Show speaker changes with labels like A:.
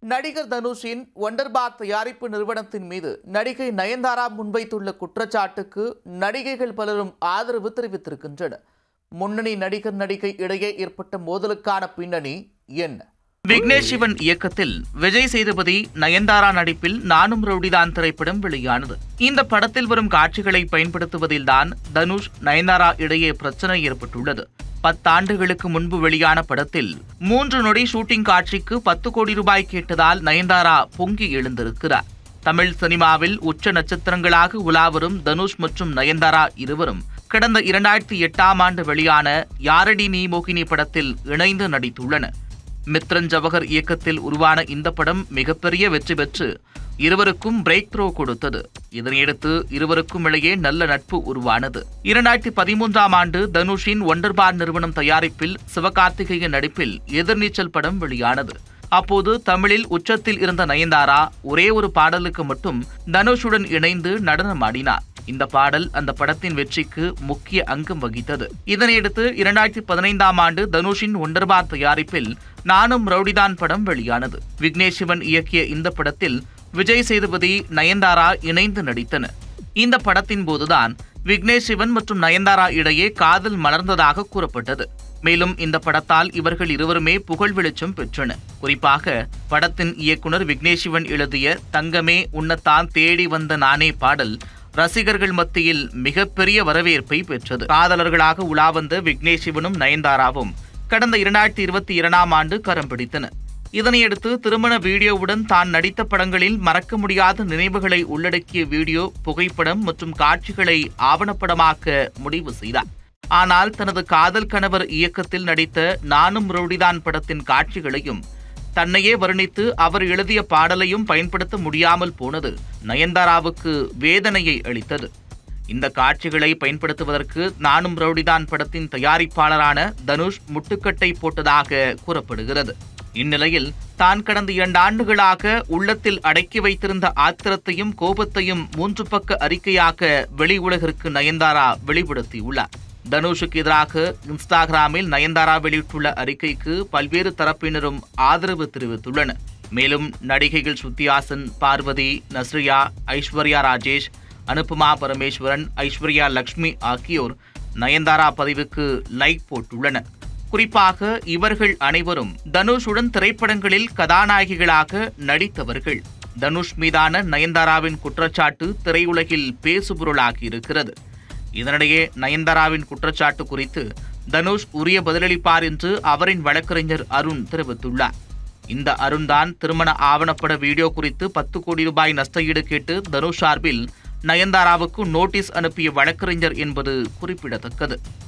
A: நடிகர் தனுஷின் ஒண்டர்பார் தயாரிப்பு நிறுவனத்தின் மீது நடிகை நயன்தாரா முன்வைத்துள்ள குற்றச்சாட்டுக்கு நடிகைகள் பலரும் ஆதரவு தெரிவித்திருக்கின்றனர் முன்னணி நடிகர் நடிகை இடையே ஏற்பட்ட மோதலுக்கான பின்னணி என்ன
B: விக்னேஷ் சிவன் இயக்கத்தில் விஜய் சேதுபதி நயன்தாரா நடிப்பில் நானும் ரவுடிதான் திரைப்படம் வெளியானது இந்த படத்தில் வரும் காட்சிகளை பயன்படுத்துவதில்தான் தனுஷ் நயன்தாரா இடையே பிரச்சனை ஏற்பட்டுள்ளது பத்தாண்டுகளுக்கு முன்பு வெளியான படத்தில் மூன்று நொடி ஷூட்டிங் காட்சிக்கு பத்து கோடி ரூபாய் கேட்டதால் நயன்தாரா பொங்கி எழுந்திருக்கிறார் தமிழ் சினிமாவில் உச்ச நட்சத்திரங்களாக உலாவரும் தனுஷ் மற்றும் நயன்தாரா இருவரும் கடந்த இரண்டாயிரத்தி எட்டாம் ஆண்டு வெளியான யாரடி நீ மோகினி படத்தில் இணைந்து நடித்துள்ளனர் மித்ரன் ஜவஹர் இயக்கத்தில் உருவான இந்த படம் மிகப்பெரிய வெற்றி பெற்று இருவருக்கும் பிரேக் த்ரோ கொடுத்தது இதனையடுத்து இருவருக்கும் இடையே நல்ல நட்பு உருவானது இரண்டாயிரத்தி பதிமூன்றாம் ஆண்டு தனுஷின் ஒண்டர்பார் நிறுவனம் தயாரிப்பில் சிவகார்த்திகேயன் நடிப்பில் எதிர்நீச்சல் படம் வெளியானது அப்போது தமிழில் உச்சத்தில் இருந்த நயன்தாரா ஒரே ஒரு பாடலுக்கு மட்டும் தனுஷுடன் இணைந்து நடனமாடினார் இந்த பாடல் அந்த படத்தின் வெற்றிக்கு முக்கிய அங்கம் வகித்தது இதனையடுத்து இரண்டாயிரத்தி பதினைந்தாம் ஆண்டு தனுஷின் ஒண்டர்பார் தயாரிப்பில் நானும் ரவுடிதான் படம் வெளியானது விக்னேஷ் சிவன் இயக்கிய இந்த படத்தில் விஜய் சேதுபதி நயன்தாரா இணைந்து நடித்தனர் இந்த படத்தின் போதுதான் விக்னேஷ் சிவன் மற்றும் நயன்தாரா இடையே காதல் மலர்ந்ததாக கூறப்பட்டது மேலும் இந்த படத்தால் இவர்கள் இருவருமே புகழ் வெளிச்சம் பெற்றனர் குறிப்பாக படத்தின் இயக்குனர் விக்னேஷ் சிவன் எழுதிய தங்கமே உன்னத்தான் தேடி வந்த நானே பாடல் ரசிகர்கள் மத்தியில் மிகப்பெரிய வரவேற்பை பெற்றது காதலர்களாக உலா வந்த விக்னேஷ் சிவனும் நயன்தாராவும் கடந்த இரண்டாயிரத்தி இருபத்தி இரண்டாம் ஆண்டு கரம் பிடித்தனர் இதனையடுத்து திருமண வீடியோவுடன் தான் நடித்த படங்களில் மறக்க முடியாத நினைவுகளை உள்ளடக்கிய வீடியோ புகைப்படம் மற்றும் காட்சிகளை ஆவணப்படமாக்க முடிவு செய்தார் ஆனால் தனது காதல் கணவர் இயக்கத்தில் நடித்த நானும் ரவுடிதான் படத்தின் காட்சிகளையும் தன்னையே வர்ணித்து அவர் எழுதிய பாடலையும் பயன்படுத்த முடியாமல் போனது நயன்தாராவுக்கு வேதனையை அளித்தது இந்த காட்சிகளை பயன்படுத்துவதற்கு நானும் ரவுடிதான் படத்தின் தயாரிப்பாளரான தனுஷ் முட்டுக்கட்டை போட்டதாக கூறப்படுகிறது இந்நிலையில் தான் கடந்த இரண்டு ஆண்டுகளாக உள்ளத்தில் அடக்கி வைத்திருந்த ஆத்திரத்தையும் கோபத்தையும் மூன்று பக்க அறிக்கையாக வெளி உலகிற்கு நயன்தாரா வெளிப்படுத்தியுள்ளார் தனுஷுக்கு எதிராக இன்ஸ்டாகிராமில் நயன்தாரா வெளியிட்டுள்ள அறிக்கைக்கு பல்வேறு தரப்பினரும் ஆதரவு தெரிவித்துள்ளனர் மேலும் நடிகைகள் ஸ்ருத்திஹாசன் பார்வதி நஸ்ரியா ஐஸ்வர்யா ராஜேஷ் அனுபமா பரமேஸ்வரன் ஐஸ்வர்யா லக்ஷ்மி ஆகியோர் நயன்தாரா பதிவுக்கு லைக் போட்டுள்ளனர் குறிப்பாக இவர்கள் அனைவரும் தனுஷுடன் திரைப்படங்களில் கதாநாயகிகளாக நடித்தவர்கள் தனுஷ் மீதான நயன்தாராவின் குற்றச்சாட்டு திரையுலகில் பேசுபொருளாகி இருக்கிறது இதனிடையே நயன்தாராவின் குற்றச்சாட்டு குறித்து தனுஷ் உரிய பதிலளிப்பார் என்று அவரின் வழக்கறிஞர் அருண் தெரிவித்துள்ளார் இந்த அருண் தான் திருமண ஆவணப்பட வீடியோ குறித்து பத்து கோடி ரூபாய் நஷ்டஈடு கேட்டு தனுஷ் சார்பில் நயன்தாராவுக்கு நோட்டீஸ் அனுப்பிய வழக்கறிஞர் என்பது குறிப்பிடத்தக்கது